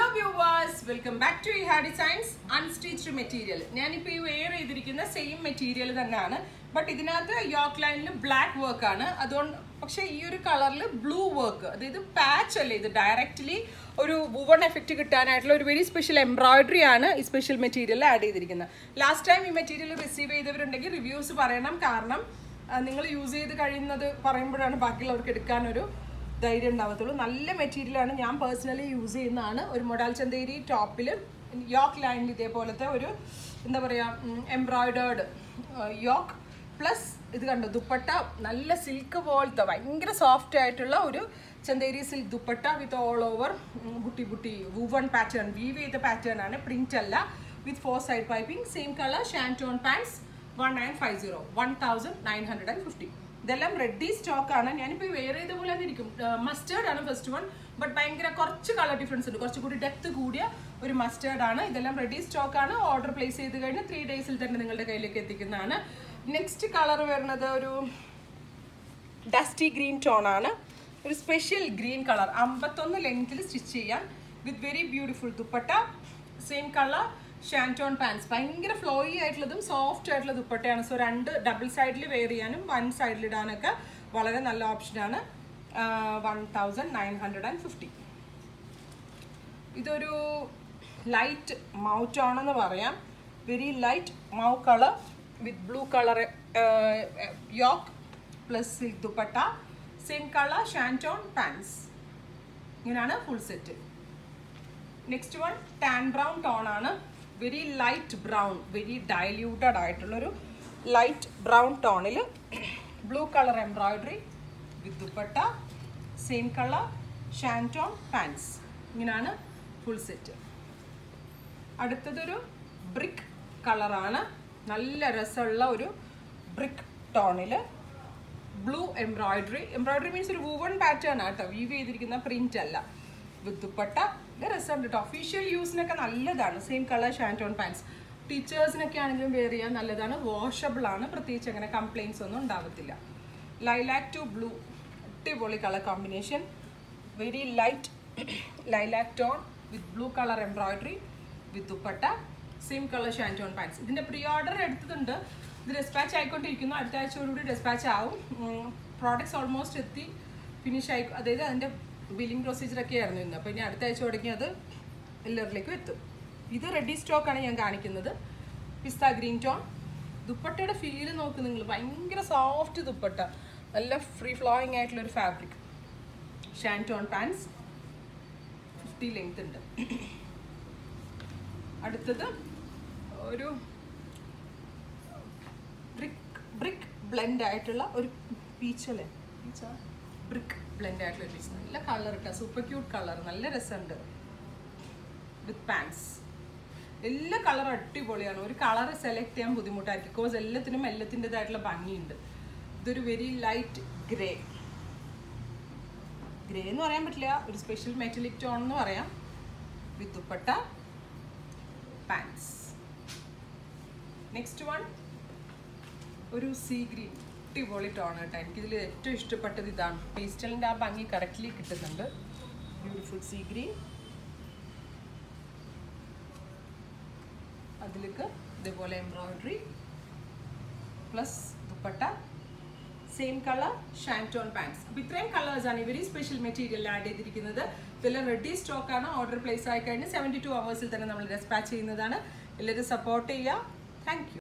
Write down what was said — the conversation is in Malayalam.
viewers welcome back to Iha designs unstitched material ഞാനിപ്പോൾ ഈ വെയർ ചെയ്തിരിക്കുന്ന സെയിം മെറ്റീരിയൽ തന്നെയാണ് ബട്ട് ഇതിനകത്ത് യോക്ക് ലൈനിൽ ബ്ലാക്ക് വർക്ക് ആണ് അതുകൊണ്ട് പക്ഷേ ഈ ഒരു കളറിൽ ബ്ലൂ വർക്ക് അതായത് പാച്ച് അല്ലേ ഇത് ഡയറക്റ്റ്ലി ഒരു വുവൺ എഫക്റ്റ് കിട്ടാനായിട്ടുള്ള ഒരു വെരി സ്പെഷ്യൽ എംബ്രോയിഡറി ആണ് ഈ സ്പെഷ്യൽ മെറ്റീരിയൽ ആഡ് ചെയ്തിരിക്കുന്നത് ലാസ്റ്റ് ടൈം ഈ മെറ്റീരിയൽ റിസീവ് ചെയ്തവരുണ്ടെങ്കിൽ റിവ്യൂസ് പറയണം കാരണം നിങ്ങൾ യൂസ് ചെയ്ത് കഴിയുന്നത് പറയുമ്പോഴാണ് ബാക്കിയുള്ളവർക്ക് എടുക്കാനൊരു ധൈര്യം ഉണ്ടാവത്തുള്ളൂ നല്ല മെറ്റീരിയലാണ് ഞാൻ പേഴ്സണലി യൂസ് ചെയ്യുന്നതാണ് ഒരു മൊഡാൽ ചന്തേരി ടോപ്പിൽ യോക്ക് ലൈനിൽ ഇതേപോലത്തെ ഒരു എന്താ പറയുക എംബ്രോയിഡേർഡ് യോക്ക് പ്ലസ് ഇത് കണ്ടോ ദുപ്പട്ട നല്ല സിൽക്ക് പോലത്തെ ഭയങ്കര സോഫ്റ്റ് ആയിട്ടുള്ള ഒരു Chanderi silk dupatta with all over buti buti woven pattern weave ചെയ്ത പാറ്റേൺ ആണ് പ്രിന്റ് അല്ല with four side piping same colour shantoon pants one nine five zero one thousand nine hundred and fifty ഇതെല്ലാം റെഡി സ്റ്റോക്ക് ആണ് ഞാനിപ്പോൾ വേറെ ചെയ്ത പോലെ തന്നെ ഇരിക്കും മസ്റ്റേർഡ് ആണ് ഫസ്റ്റ് വൺ ബട്ട് ഭയങ്കര കുറച്ച് കളർ ഡിഫറൻസ് ഉണ്ട് കുറച്ചുകൂടി ഡെപ്ത് കൂടിയ ഒരു മസ്റ്റേർഡ് ആണ് ഇതെല്ലാം റെഡി സ്റ്റോക്ക് ആണ് ഓർഡർ പ്ലേസ് ചെയ്ത് കഴിഞ്ഞ് ത്രീ ഡേയ്സിൽ തന്നെ നിങ്ങളുടെ കയ്യിലേക്ക് എത്തിക്കുന്നതാണ് നെക്സ്റ്റ് കളർ വരുന്നത് ഒരു ഡസ്റ്റി ഗ്രീൻ ടോൺ ആണ് ഒരു സ്പെഷ്യൽ ഗ്രീൻ കളർ അമ്പത്തൊന്ന് ലെങ്ത്തിൽ സ്റ്റിച്ച് ചെയ്യാൻ with very beautiful dupatta same colour shantoon pants ഭയങ്കര ഫ്ലോയി ആയിട്ടുള്ളതും സോഫ്റ്റ് ആയിട്ടുള്ള ദുപ്പട്ടയാണ് സോ രണ്ട് ഡബിൾ സൈഡിൽ വെയർ ചെയ്യാനും വൺ സൈഡിൽ ഇടാനൊക്കെ വളരെ നല്ല ഓപ്ഷനാണ് one thousand nine hundred and fifty ഇതൊരു ലൈറ്റ് മൗ ടോണെന്ന് പറയാം very light mauve colour with blue colour yoke plus silk dupatta same colour shantoon pants ഇങ്ങനെയാണ് full set next one tan brown tone ആണ് very light brown very diluted ആയിട്ടുള്ളൊരു ലൈറ്റ് ബ്രൗൺ ടോണിൽ blue colour embroidery with dupatta same colour shantoon pants ഇങ്ങനെയാണ് ഫുൾ സെറ്റ് അടുത്തതൊരു ബ്രിക്ക് കളറാണ് നല്ല രസമുള്ള ഒരു ബ്രിക്ക് ടോണിൽ ബ്ലൂ എംബ്രോയിഡറി എംബ്രോയിഡറി മീൻസ് ഒരു വൂവൺ പാറ്റേൺ ആട്ടോ വീവ് ചെയ്തിരിക്കുന്ന പ്രിന്റ് അല്ല വിത്ത് ദുപ്പട്ട ഇത് രസമുണ്ട് കേട്ടോ ഒഫീഷ്യൽ യൂസിനൊക്കെ നല്ലതാണ് സെയിം കളർ ഷാൻറ്റോൺ പാൻസ് ടീച്ചേഴ്സിനൊക്കെ ആണെങ്കിലും വെയർ ചെയ്യാൻ നല്ലതാണ് വാഷബിൾ ആണ് പ്രത്യേകിച്ച് അങ്ങനെ കംപ്ലയിൻസ് ഒന്നും ഉണ്ടാവത്തില്ല ലൈലാക്ക് ടു ബ്ലൂ അടിപൊളി colour combination very light lilac tone with blue colour embroidery with dupatta same colour shantoon pants ഇതിൻ്റെ പ്രീ ഓർഡർ എടുത്തിട്ടുണ്ട് ഇത് ഡെസ്പാച്ച് ആയിക്കൊണ്ടിരിക്കുന്നു അടുത്ത ആഴ്ചയോടുകൂടി ഡെസ്പാച്ച് ആവും പ്രോഡക്ട്സ് ഓൾമോസ്റ്റ് എത്തി ഫിനിഷ് ആയി അതായത് അതിൻ്റെ ബില്ലിംഗ് പ്രൊസീജിയറൊക്കെ ആയിരുന്നു ഇന്ന് അപ്പോൾ ഇനി അടുത്ത ആഴ്ച തുടങ്ങി അത് എല്ലാവരിലേക്കും എത്തും ഇത് റെഡി സ്റ്റോക്കാണ് ഞാൻ കാണിക്കുന്നത് പിസ്ത ഗ്രീൻ ടോൺ ദുപ്പട്ടയുടെ ഫീല് നോക്ക് നിങ്ങൾ ഭയങ്കര സോഫ്റ്റ് ദുപ്പട്ട നല്ല ഫ്രീ ഫ്ലോയിങ് ആയിട്ടുള്ള ഒരു fabric shantoon pants fifty length ഉണ്ട് അടുത്തത് ഒരു ബ്രിക്ക് ബ്രിക്ക് ബ്ലെൻഡ് ആയിട്ടുള്ള ഒരു പീച്ച് അല്ലേ പീച്ച ബ്രിക്ക് ബ്ലെൻഡ് ആയിട്ടുള്ള ഒരു പീച്ച് നല്ല കളർ ഇട്ട സൂപ്പർ ക്യൂട്ട് കളർ നല്ല രസമുണ്ട് വിത്ത് പാൻസ് എല്ലാ കളർ അടിപൊളിയാണ് ഒരു കളർ സെലക്ട് ചെയ്യാൻ ബുദ്ധിമുട്ടായിരിക്കും ബിക്കോസ് എല്ലാത്തിനും എല്ലാത്തിൻ്റെതായിട്ടുള്ള ഭംഗിയുണ്ട് ഇതൊരു വെരി ലൈറ്റ് ഗ്രേ ഗ്രേ എന്ന് പറയാൻ പറ്റില്ല ഒരു സ്പെഷ്യൽ മെറ്റലിക് ടോൺ എന്ന് പറയാം with dupatta pants next one ഒരു സീ ഗ്രീൻ അടിപൊളി ടോൺ കേട്ടോ എനിക്കിതിൽ ഏറ്റവും ഇഷ്ടപ്പെട്ടത് ഇതാണ് പേസ്റ്റലിൻ്റെ ആ ഭംഗി കറക്റ്റ്ലി കിട്ടുന്നുണ്ട് ബ്യൂട്ടിഫുൾ സീ ഗ്രീൻ അതിലേക്ക് ഇതേപോലെ embroidery plus dupatta same colour shantoon pants അപ്പോൾ ഇത്രയും കളേഴ്സാണ് ഇവർ സ്പെഷ്യൽ മെറ്റീരിയൽ ആഡ് ചെയ്തിരിക്കുന്നത് ഇതെല്ലാം റെഡി സ്റ്റോക്കാണ് ഓർഡർ പ്ലേസ് ആയി കഴിഞ്ഞ് സെവൻറ്റി ടു അവേഴ്സിൽ തന്നെ നമ്മൾ ഡെസ്പാച്ച് ചെയ്യുന്നതാണ് എല്ലാവരും സപ്പോർട്ട് ചെയ്യുക താങ്ക്